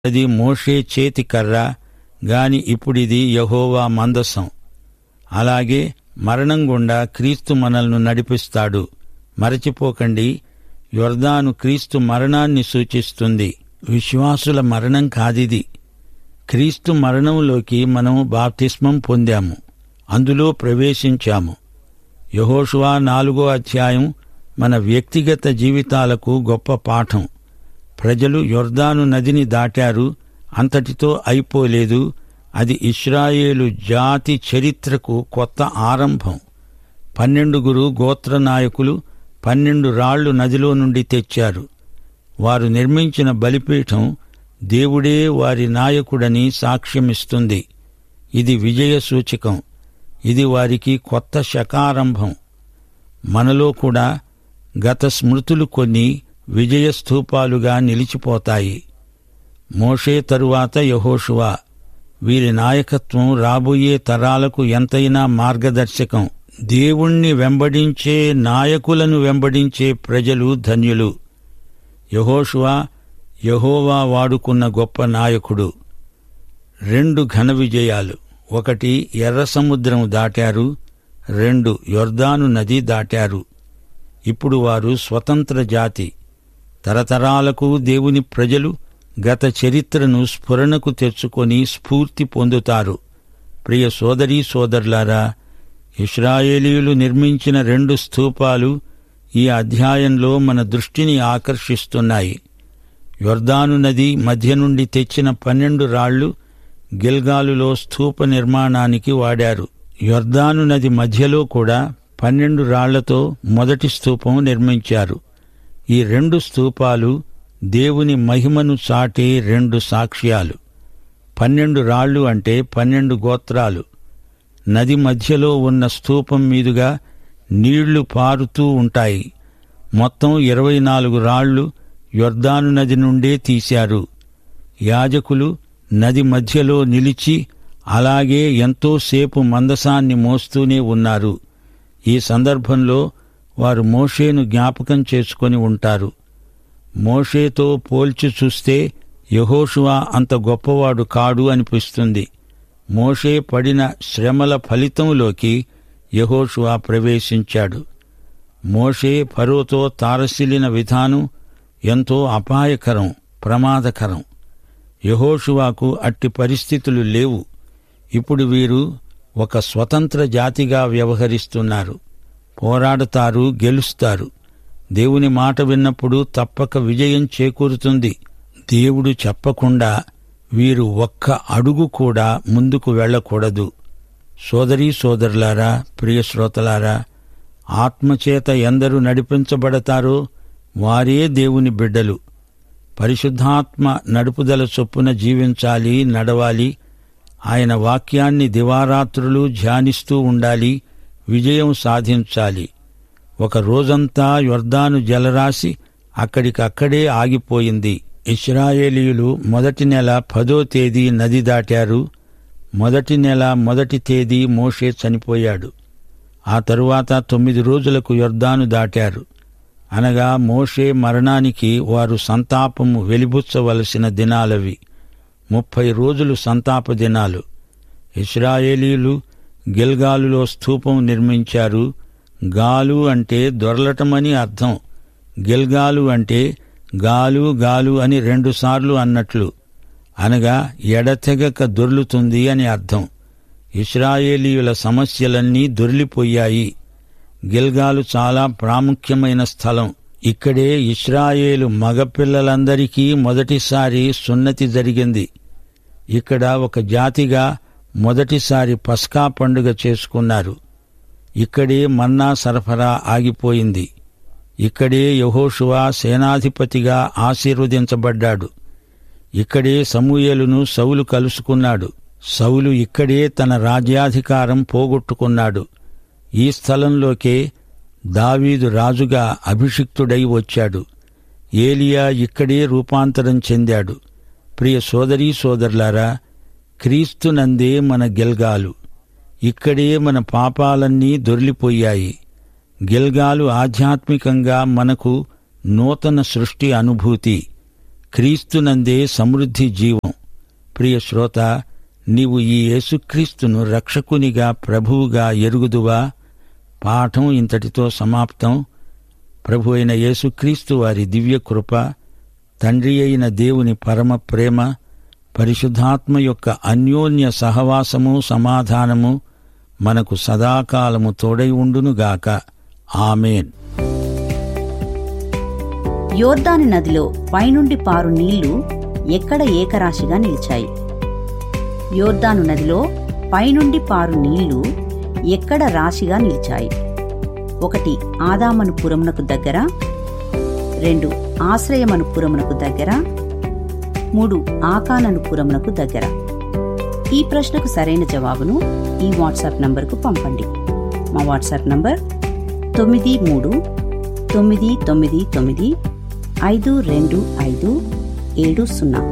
అది మోషే చేతి కర్ర గాని ఇప్పుడిది యహోవా మందసం అలాగే మరణం గుండా క్రీస్తు మనల్ని నడిపిస్తాడు మరచిపోకండి యొర్దాను క్రీస్తు మరణాన్ని సూచిస్తుంది విశ్వాసుల మరణం కాదిది క్రీస్తు మరణంలోకి మనం బాప్తిస్మం పొందాము అందులో ప్రవేశించాము యహోషువా నాలుగో అధ్యాయం మన వ్యక్తిగత జీవితాలకు గొప్ప పాఠం ప్రజలు యొర్దాను నదిని దాటారు అంతటితో అయిపోలేదు అది ఇస్రాయేలు జాతి చరిత్రకు కొత్త ఆరంభం పన్నెండుగురు గోత్ర నాయకులు పన్నెండు రాళ్లు నదిలో నుండి తెచ్చారు వారు నిర్మించిన బలిపీఠం దేవుడే వారి నాయకుడని సాక్ష్యమిస్తుంది ఇది విజయ సూచకం ఇది వారికి కొత్త శకారంభం మనలో కూడా గత స్మృతులు కొన్ని విజయ స్థూపాలుగా నిలిచిపోతాయి మోషే తరువాత యహోషువా వీరి నాయకత్వం రాబోయే తరాలకు ఎంతైనా మార్గదర్శకం దేవుణ్ణి వెంబడించే నాయకులను వెంబడించే ప్రజలు ధన్యులు యహోషువా యహోవా వాడుకున్న గొప్ప నాయకుడు రెండు ఘన విజయాలు ఒకటి ఎర్ర సముద్రం దాటారు రెండు యొర్దాను నది దాటారు ఇప్పుడు వారు స్వతంత్ర జాతి తరతరాలకు దేవుని ప్రజలు గత చరిత్రను స్ఫురణకు తెచ్చుకొని స్ఫూర్తి పొందుతారు ప్రియ సోదరీ సోదరులారా ఇస్రాయేలీయులు నిర్మించిన రెండు స్తూపాలు ఈ అధ్యాయంలో మన దృష్టిని ఆకర్షిస్తున్నాయి యొర్దాను నది మధ్య నుండి తెచ్చిన పన్నెండు రాళ్లు గిల్గాలులో స్తూప నిర్మాణానికి వాడారు యొర్దాను నది మధ్యలో కూడా పన్నెండు రాళ్లతో మొదటి స్తూపం నిర్మించారు ఈ రెండు స్తూపాలు దేవుని మహిమను చాటే రెండు సాక్ష్యాలు పన్నెండు రాళ్లు అంటే పన్నెండు గోత్రాలు నది మధ్యలో ఉన్న స్తూపం మీదుగా నీళ్లు పారుతూ ఉంటాయి మొత్తం ఇరవై నాలుగు రాళ్లు యొర్దాను నది నుండే తీశారు యాజకులు నది మధ్యలో నిలిచి అలాగే ఎంతోసేపు మందసాన్ని మోస్తూనే ఉన్నారు ఈ సందర్భంలో వారు మోషేను జ్ఞాపకం చేసుకొని ఉంటారు మోషేతో పోల్చి చూస్తే యహోషువా అంత గొప్పవాడు కాడు అనిపిస్తుంది మోషే పడిన శ్రమల ఫలితంలోకి యహోషువా ప్రవేశించాడు మోషే ఫరోతో తారసిలిన విధానం ఎంతో అపాయకరం ప్రమాదకరం యహోషువాకు అట్టి పరిస్థితులు లేవు ఇప్పుడు వీరు ఒక స్వతంత్ర జాతిగా వ్యవహరిస్తున్నారు పోరాడతారు గెలుస్తారు దేవుని మాట విన్నప్పుడు తప్పక విజయం చేకూరుతుంది దేవుడు చెప్పకుండా వీరు ఒక్క అడుగు కూడా ముందుకు వెళ్ళకూడదు సోదరీ సోదరులారా ప్రియ శ్రోతలారా ఆత్మచేత ఎందరు నడిపించబడతారో వారే దేవుని బిడ్డలు పరిశుద్ధాత్మ నడుపుదల చొప్పున జీవించాలి నడవాలి ఆయన వాక్యాన్ని దివారాత్రులు ధ్యానిస్తూ ఉండాలి విజయం సాధించాలి ఒక రోజంతా యొర్దాను జలరాశి అక్కడికక్కడే ఆగిపోయింది ఇస్రాయేలీయులు మొదటి నెల పదో తేదీ నది దాటారు మొదటి నెల మొదటి తేదీ మోషే చనిపోయాడు ఆ తరువాత తొమ్మిది రోజులకు యొర్దాను దాటారు అనగా మోషే మరణానికి వారు సంతాపము వెలిబుచ్చవలసిన దినాలవి ముప్పై రోజులు సంతాప దినాలు ఇస్రాయేలీలు గిల్గాలులో స్తూపం నిర్మించారు గాలు అంటే దొరలటమని అర్థం గిల్గాలు అంటే గాలు గాలు అని రెండుసార్లు అన్నట్లు అనగా ఎడతెగక దొర్లుతుంది అని అర్థం ఇస్రాయేలీయుల సమస్యలన్నీ దొర్లిపోయాయి గిల్గాలు చాలా ప్రాముఖ్యమైన స్థలం ఇక్కడే ఇస్రాయేలు మగపిల్లలందరికీ మొదటిసారి సున్నతి జరిగింది ఇక్కడ ఒక జాతిగా మొదటిసారి పస్కా పండుగ చేసుకున్నారు ఇక్కడే మన్నా సరఫరా ఆగిపోయింది ఇక్కడే యహోషువా సేనాధిపతిగా ఆశీర్వదించబడ్డాడు ఇక్కడే సమూయేలును సౌలు కలుసుకున్నాడు సౌలు ఇక్కడే తన రాజ్యాధికారం పోగొట్టుకున్నాడు ఈ స్థలంలోకే దావీదు రాజుగా అభిషిక్తుడై వచ్చాడు ఏలియా ఇక్కడే రూపాంతరం చెందాడు ప్రియ సోదరీ సోదరులారా క్రీస్తునందే మన గెల్గాలు ఇక్కడే మన పాపాలన్నీ దొర్లిపోయాయి గిల్గాలు ఆధ్యాత్మికంగా మనకు నూతన సృష్టి అనుభూతి క్రీస్తునందే సమృద్ధి జీవం ప్రియ శ్రోత నీవు ఈ యేసుక్రీస్తును రక్షకునిగా ప్రభువుగా ఎరుగుదువా పాఠం ఇంతటితో సమాప్తం ప్రభు అయిన యేసుక్రీస్తు వారి దివ్య కృప తండ్రి అయిన దేవుని పరమ ప్రేమ పరిశుద్ధాత్మ యొక్క అన్యోన్య సహవాసము సమాధానము మనకు సదాకాలము తోడై ఉండునుగాక ఆమెన్ యోర్దాను నదిలో పైనుండి పారు నీళ్లు ఎక్కడ ఏకరాశిగా నిలిచాయి యోర్దాను నదిలో పైనుండి పారు నీళ్లు ఎక్కడ రాశిగా నిలిచాయి ఒకటి ఆదామను పురమునకు దగ్గర రెండు ఆశ్రయమను పురమునకు దగ్గర మూడు ఆకానను పురమునకు దగ్గర ఈ ప్రశ్నకు సరైన జవాబును ఈ వాట్సాప్ నంబర్కు పంపండి మా వాట్సాప్ నంబర్ తొమ్మిది మూడు తొమ్మిది తొమ్మిది తొమ్మిది ఐదు రెండు ఐదు ఏడు సున్నా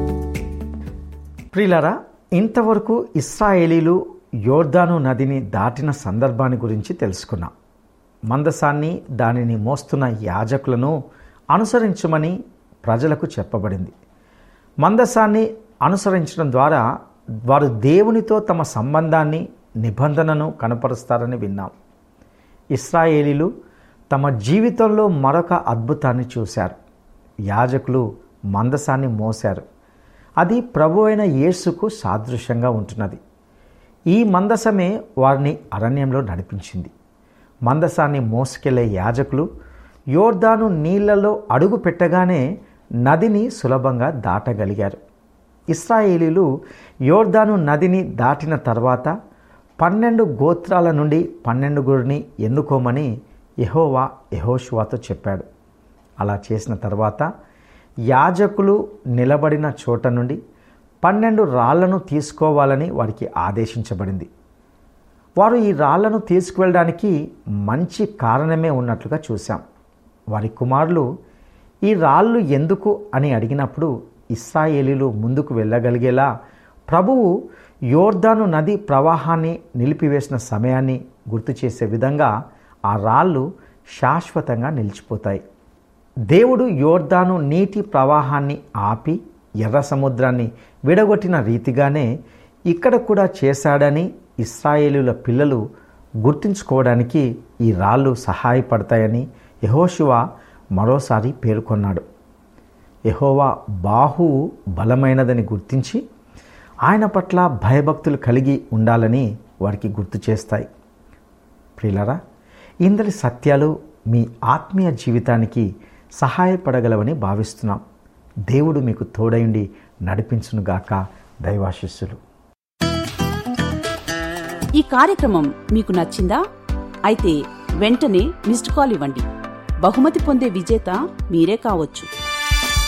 ప్రియులరా ఇంతవరకు ఇస్రాయేలీలు యోర్దాను నదిని దాటిన సందర్భాన్ని గురించి తెలుసుకున్నాం మందసాన్ని దానిని మోస్తున్న యాజకులను అనుసరించమని ప్రజలకు చెప్పబడింది మందసాన్ని అనుసరించడం ద్వారా వారు దేవునితో తమ సంబంధాన్ని నిబంధనను కనపరుస్తారని విన్నాం ఇస్రాయేలీలు తమ జీవితంలో మరొక అద్భుతాన్ని చూశారు యాజకులు మందసాన్ని మోశారు అది ప్రభు అయిన యేసుకు సాదృశ్యంగా ఉంటున్నది ఈ మందసమే వారిని అరణ్యంలో నడిపించింది మందసాన్ని మోసుకెళ్లే యాజకులు యోర్దాను నీళ్లలో అడుగు పెట్టగానే నదిని సులభంగా దాటగలిగారు ఇస్రాయేలీలు యోర్దాను నదిని దాటిన తర్వాత పన్నెండు గోత్రాల నుండి పన్నెండుగురిని ఎన్నుకోమని యహోవా యహోషువాతో చెప్పాడు అలా చేసిన తర్వాత యాజకులు నిలబడిన చోట నుండి పన్నెండు రాళ్లను తీసుకోవాలని వారికి ఆదేశించబడింది వారు ఈ రాళ్లను తీసుకువెళ్ళడానికి మంచి కారణమే ఉన్నట్లుగా చూశాం వారి కుమారులు ఈ రాళ్ళు ఎందుకు అని అడిగినప్పుడు ఇస్రాయేలీలు ముందుకు వెళ్ళగలిగేలా ప్రభువు యోర్దాను నది ప్రవాహాన్ని నిలిపివేసిన సమయాన్ని గుర్తు చేసే విధంగా ఆ రాళ్ళు శాశ్వతంగా నిలిచిపోతాయి దేవుడు యోర్దాను నీటి ప్రవాహాన్ని ఆపి ఎర్ర సముద్రాన్ని విడగొట్టిన రీతిగానే ఇక్కడ కూడా చేశాడని ఇస్రాయేలుల పిల్లలు గుర్తుంచుకోవడానికి ఈ రాళ్ళు సహాయపడతాయని యహోశివ మరోసారి పేర్కొన్నాడు యహోవా బాహువు బలమైనదని గుర్తించి ఆయన పట్ల భయభక్తులు కలిగి ఉండాలని వారికి గుర్తు చేస్తాయి ప్రియులరా ఇందరి సత్యాలు మీ ఆత్మీయ జీవితానికి సహాయపడగలవని భావిస్తున్నాం దేవుడు మీకు తోడయుండి నడిపించునుగాక దైవాశిస్సులు ఈ కార్యక్రమం మీకు నచ్చిందా అయితే వెంటనే మిస్డ్ కాల్ ఇవ్వండి బహుమతి పొందే విజేత మీరే కావచ్చు